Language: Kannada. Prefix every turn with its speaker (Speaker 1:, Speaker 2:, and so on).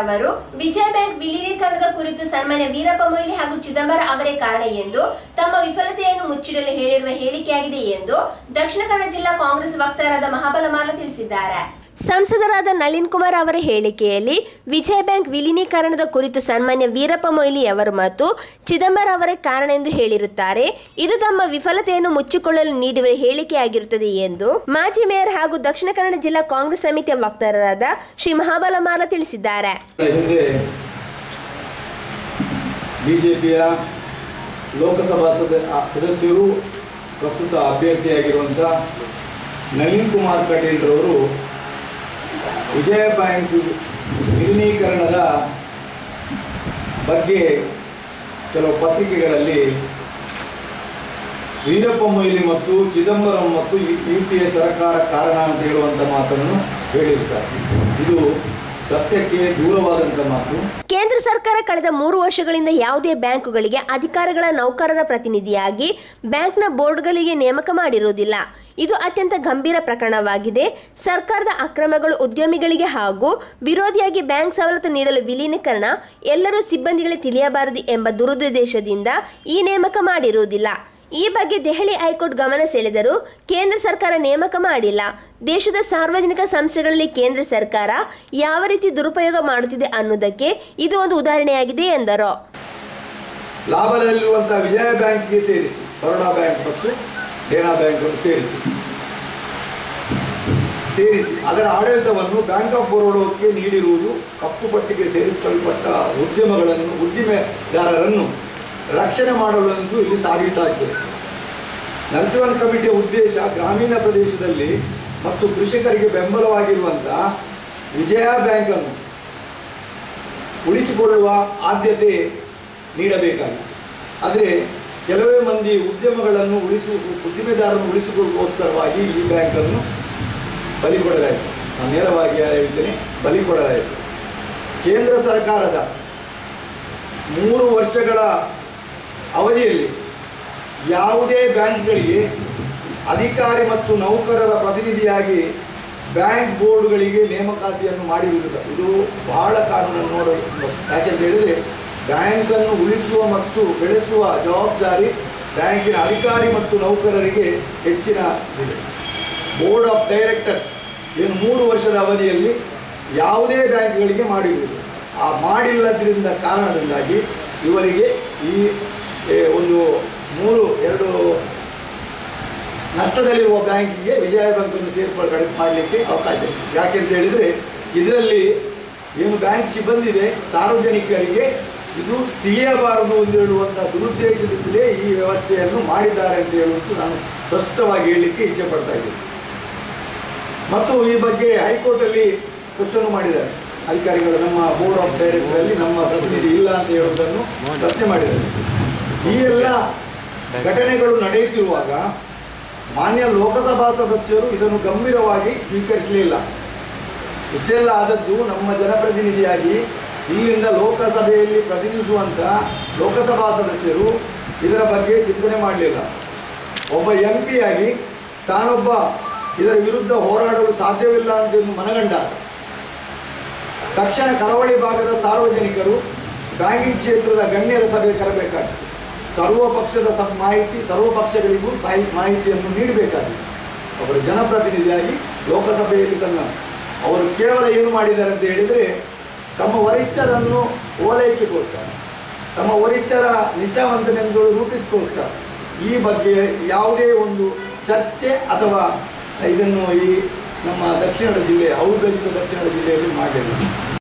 Speaker 1: ಅವರು ವಿಜಯ ಬ್ಯಾಂಕ್ ವಿಲೀನೀಕರಣದ ಕುರಿತು ಸನ್ಮಾನ್ಯ ವೀರಪ್ಪ ಮೊಯ್ಲಿ ಹಾಗೂ ಚಿದಂಬರ ಅವರೇ ಕಾರಣ ಎಂದು ತಮ್ಮ ವಿಫಲತೆಯನ್ನು ಮುಚ್ಚಿಡಲು ಹೇಳಿರುವ ಹೇಳಿಕೆಯಾಗಿದೆ ಎಂದು ದಕ್ಷಿಣ ಕನ್ನಡ ಜಿಲ್ಲಾ ಕಾಂಗ್ರೆಸ್ ವಕ್ತಾರರಾದ ಮಹಾಬಲಮಾಲ ತಿಳಿಸಿದ್ದಾರೆ ಸಂಸದರಾದ ನಳಿನ್ ಕುಮಾರ್ ಅವರ ಹೇಳಿಕೆಯಲ್ಲಿ ವಿಜಯ ಬ್ಯಾಂಕ್ ವಿಲೀನೀಕರಣದ ಕುರಿತು ಸನ್ಮಾನ್ಯ ವೀರಪ್ಪ ಮೊಯ್ಲಿ ಅವರು ಮತ್ತು ಚಿದಂಬರ ಅವರೇ ಕಾರಣ ಎಂದು ಹೇಳಿರುತ್ತಾರೆ ಇದು ತಮ್ಮ ವಿಫಲತೆಯನ್ನು ಮುಚ್ಚಿಕೊಳ್ಳಲು ನೀಡಿರುವ ಹೇಳಿಕೆಯಾಗಿರುತ್ತದೆ ಎಂದು ಮಾಜಿ ಮೇಯರ್ ಹಾಗೂ ದಕ್ಷಿಣ ಕನ್ನಡ ಜಿಲ್ಲಾ ಕಾಂಗ್ರೆಸ್ ಸಮಿತಿಯ ವಕ್ತಾರರಾದ ಶ್ರೀ ಮಹಾಬಲಮಾಲ ತಿಳಿಸಿದ್ದಾರೆ
Speaker 2: ಹಿಂದೆ ಬಿಜೆಪಿಯ ಲೋಕಸಭಾ ಸದ ಆ ಸದಸ್ಯರು ಪ್ರಸ್ತುತ ಅಭ್ಯರ್ಥಿಯಾಗಿರುವಂಥ ನಳಿನ್ ಕುಮಾರ್ ಕಟೀಲ್ರವರು ವಿಜಯ ಬ್ಯಾಂಕ್ ವಿಲೀನೀಕರಣದ ಬಗ್ಗೆ ಕೆಲವು ಪತ್ರಿಕೆಗಳಲ್ಲಿ ವೀರಪ್ಪ ಮೊಯ್ಲಿ ಮತ್ತು ಚಿದಂಬರಂ ಮತ್ತು ಯು ಪಿ ಎ ಸರ್ಕಾರ ಕಾರಣ ಅಂತ ಹೇಳುವಂಥ ಮಾತನ್ನು ಹೇಳಿರ್ತಾರೆ ಇದು ಸತ್ಯಕ್ಕೆ ದೂರವಾದಂಥ ಮಾತು
Speaker 1: ಕೇಂದ್ರ ಸರ್ಕಾರ ಕಳೆದ ಮೂರು ವರ್ಷಗಳಿಂದ ಯಾವುದೇ ಬ್ಯಾಂಕುಗಳಿಗೆ ಅಧಿಕಾರಿಗಳ ನೌಕರರ ಪ್ರತಿನಿಧಿಯಾಗಿ ಬ್ಯಾಂಕ್ನ ಬೋರ್ಡ್ಗಳಿಗೆ ನೇಮಕ ಮಾಡಿರುವುದಿಲ್ಲ ಇದು ಅತ್ಯಂತ ಗಂಭೀರ ಪ್ರಕರಣವಾಗಿದೆ ಸರ್ಕಾರದ ಅಕ್ರಮಗಳು ಉದ್ಯಮಿಗಳಿಗೆ ಹಾಗೂ ವಿರೋಧಿಯಾಗಿ ಬ್ಯಾಂಕ್ ಸವಲತ್ತು ನೀಡಲು ವಿಲೀನೀಕರಣ ಎಲ್ಲರೂ ಸಿಬ್ಬಂದಿಗಳಿಗೆ ತಿಳಿಯಬಾರದು ಎಂಬ ದುರುದ್ದೇಶದಿಂದ ಈ ನೇಮಕ ಮಾಡಿರುವುದಿಲ್ಲ ಈ ಬಗ್ಗೆ ದೆಹಲಿ ಹೈಕೋರ್ಟ್ ಗಮನ ಸೆಳೆದರೂ ಕೇಂದ್ರ ಸರ್ಕಾರ ನೇಮಕ ಮಾಡಿಲ್ಲ ದೇಶದ ಸಾರ್ವಜನಿಕ ಸಂಸ್ಥೆಗಳಲ್ಲಿ ಕೇಂದ್ರ ಸರ್ಕಾರ ಯಾವ ರೀತಿ ದುರುಪಯೋಗ ಮಾಡುತ್ತಿದೆ ಅನ್ನೋದಕ್ಕೆ ಇದು ಒಂದು ಉದಾಹರಣೆಯಾಗಿದೆ ಎಂದರು
Speaker 2: ಲಾಭದಲ್ಲಿರುವಂಥ ವಿಜಯ ಬ್ಯಾಂಕ್ಗೆ ಸೇರಿಸಿ ಬರೋಡಾ ಬ್ಯಾಂಕ್ ಮತ್ತು ದೇನಾ ಬ್ಯಾಂಕ್ ಅನ್ನು ಸೇರಿಸಿ ಸೇರಿಸಿ ಅದರ ಆಡಳಿತವನ್ನು ಬ್ಯಾಂಕ್ ಆಫ್ ಬರೋಡಾಕ್ಕೆ ನೀಡಿರುವುದು ಕಪ್ಪು ಪಟ್ಟಿಗೆ ಸೇರಿಸಲ್ಪಟ್ಟ ಉದ್ಯಮಗಳನ್ನು ಉದ್ದಿಮೆದಾರರನ್ನು ರಕ್ಷಣೆ ಮಾಡಲು ಎಂದು ಇಲ್ಲಿ ಸಾಬೀತಾಗಿದೆ ನರಸಿಂಹನ್ ಕಮಿಟಿಯ ಉದ್ದೇಶ ಗ್ರಾಮೀಣ ಪ್ರದೇಶದಲ್ಲಿ ಮತ್ತು ಕೃಷಿಕರಿಗೆ ಬೆಂಬಲವಾಗಿರುವಂಥ ವಿಜಯ ಬ್ಯಾಂಕನ್ನು ಉಳಿಸಿಕೊಳ್ಳುವ ಆದ್ಯತೆ ನೀಡಬೇಕಾಗಿತ್ತು ಆದರೆ ಕೆಲವೇ ಮಂದಿ ಉದ್ಯಮಗಳನ್ನು ಉಳಿಸು ಉದ್ದಿಮೆದಾರರನ್ನು ಉಳಿಸಿಕೊಳ್ಳುವೋಸ್ಕರವಾಗಿ ಈ ಬ್ಯಾಂಕನ್ನು ಬಲಿ ಕೊಡಲಾಯಿತು ನಾನು ನೇರವಾಗಿ ಹೇಳ್ತೇನೆ ಬಲಿ ಕೊಡಲಾಯಿತು ಕೇಂದ್ರ ಸರ್ಕಾರದ ಮೂರು ವರ್ಷಗಳ ಅವಧಿಯಲ್ಲಿ ಯಾವುದೇ ಬ್ಯಾಂಕ್ಗಳಿಗೆ ಅಧಿಕಾರಿ ಮತ್ತು ನೌಕರರ ಪ್ರತಿನಿಧಿಯಾಗಿ ಬ್ಯಾಂಕ್ ಬೋರ್ಡ್ಗಳಿಗೆ ನೇಮಕಾತಿಯನ್ನು ಮಾಡಿರುವುದಿಲ್ಲ ಇದು ಬಹಳ ಕಾನೂನನ್ನು ನೋಡಬೇಕು ಯಾಕೆಂತ ಹೇಳಿದರೆ ಬ್ಯಾಂಕನ್ನು ಉಳಿಸುವ ಮತ್ತು ಬೆಳೆಸುವ ಜವಾಬ್ದಾರಿ ಬ್ಯಾಂಕಿನ ಅಧಿಕಾರಿ ಮತ್ತು ನೌಕರರಿಗೆ ಹೆಚ್ಚಿನ ಇದೆ ಬೋರ್ಡ್ ಆಫ್ ಡೈರೆಕ್ಟರ್ಸ್ ಏನು ಮೂರು ವರ್ಷದ ಅವಧಿಯಲ್ಲಿ ಯಾವುದೇ ಬ್ಯಾಂಕ್ಗಳಿಗೆ ಮಾಡಿರುವುದು ಆ ಮಾಡಿಲ್ಲದ್ರಿಂದ ಕಾರಣದಿಂದಾಗಿ ಇವರಿಗೆ ಈ ಏ, ಒಂದು ಮೂರು ಎರಡು ನಷ್ಟದಲ್ಲಿರುವ ಬ್ಯಾಂಕಿಗೆ ವಿಜಯ ಬ್ಯಾಂಕನ್ನು ಸೇರ್ಪಡೆ ಮಾಡಲಿಕ್ಕೆ ಅವಕಾಶ ಇದೆ ಯಾಕೆಂತ ಹೇಳಿದರೆ ಇದರಲ್ಲಿ ಏನು ಬ್ಯಾಂಕ್ ಸಿಬ್ಬಂದಿ ಇದೆ ಸಾರ್ವಜನಿಕರಿಗೆ ಇದು ತಿಳಿಯಬಾರದು ಎಂದು ಹೇಳುವಂಥ ದುರುದ್ದೇಶದಿಂದಲೇ ಈ ವ್ಯವಸ್ಥೆಯನ್ನು ಮಾಡಿದ್ದಾರೆ ಅಂತ ಹೇಳುವುದು ನಾನು ಸ್ಪಷ್ಟವಾಗಿ ಹೇಳಲಿಕ್ಕೆ ಇಚ್ಛೆ ಪಡ್ತಾ ಇದ್ದೇನೆ ಮತ್ತು ಈ ಬಗ್ಗೆ ಹೈಕೋರ್ಟಲ್ಲಿ ಕ್ವಶನ್ ಮಾಡಿದ್ದಾರೆ ಅಧಿಕಾರಿಗಳು ನಮ್ಮ ಬೋರ್ಡ್ ಆಫ್ ಡೈರೆಕ್ಟರಲ್ಲಿ ನಮ್ಮ ಪ್ರತಿನಿಧಿ ಇಲ್ಲ ಅಂತ ಹೇಳುವುದನ್ನು ಪ್ರಶ್ನೆ ಮಾಡಿದ್ದಾರೆ ಈ ಎಲ್ಲ ಘಟನೆಗಳು ನಡೆಯುತ್ತಿರುವಾಗ ಮಾನ್ಯ ಲೋಕಸಭಾ ಸದಸ್ಯರು ಇದನ್ನು ಗಂಭೀರವಾಗಿ ಸ್ವೀಕರಿಸಲಿಲ್ಲ ಇಷ್ಟೆಲ್ಲ ಆದದ್ದು ನಮ್ಮ ಜನಪ್ರತಿನಿಧಿಯಾಗಿ ಇಲ್ಲಿಂದ ಲೋಕಸಭೆಯಲ್ಲಿ ಪ್ರತಿನಿಧಿಸುವಂಥ ಲೋಕಸಭಾ ಸದಸ್ಯರು ಇದರ ಬಗ್ಗೆ ಚಿಂತನೆ ಮಾಡಲಿಲ್ಲ ಒಬ್ಬ ಎಂ ಪಿಯಾಗಿ ತಾನೊಬ್ಬ ಇದರ ವಿರುದ್ಧ ಹೋರಾಡಲು ಸಾಧ್ಯವಿಲ್ಲ ಅಂತ ಮನಗಂಡಾಗ ತಕ್ಷಣ ಕರಾವಳಿ ಭಾಗದ ಸಾರ್ವಜನಿಕರು ಬ್ಯಾಂಕಿಂಗ್ ಕ್ಷೇತ್ರದ ಗಣ್ಯರ ಸಭೆ ಕರೆಬೇಕಾಗಿತ್ತು ಸರ್ವ ಪಕ್ಷದ ಸ ಮಾಹಿತಿ ಸರ್ವ ಪಕ್ಷಗಳಿಗೂ ಸಾಹಿ ಮಾಹಿತಿಯನ್ನು ನೀಡಬೇಕಾಗಿತ್ತು ಅವರು ಜನಪ್ರತಿನಿಧಿಯಾಗಿ ಲೋಕಸಭೆಯಲ್ಲಿ ತನ್ನ ಅವರು ಕೇವಲ ಏನು ಮಾಡಿದ್ದಾರೆ ಅಂತ ಹೇಳಿದರೆ ತಮ್ಮ ವರಿಷ್ಠರನ್ನು ಓಲೈಕೆಗೋಸ್ಕರ ತಮ್ಮ ವರಿಷ್ಠರ ನಿಷ್ಠಾವಂತನೆಂದು ರೂಪಿಸ್ಕೋಸ್ಕರ ಈ ಬಗ್ಗೆ ಯಾವುದೇ ಒಂದು ಚರ್ಚೆ ಅಥವಾ ಇದನ್ನು ಈ ನಮ್ಮ ದಕ್ಷಿಣದ ಜಿಲ್ಲೆ ಔದ್ಯೋಗಿಕ ದಕ್ಷಿಣದ ಜಿಲ್ಲೆಯಲ್ಲಿ ಮಾಡಲಿಲ್ಲ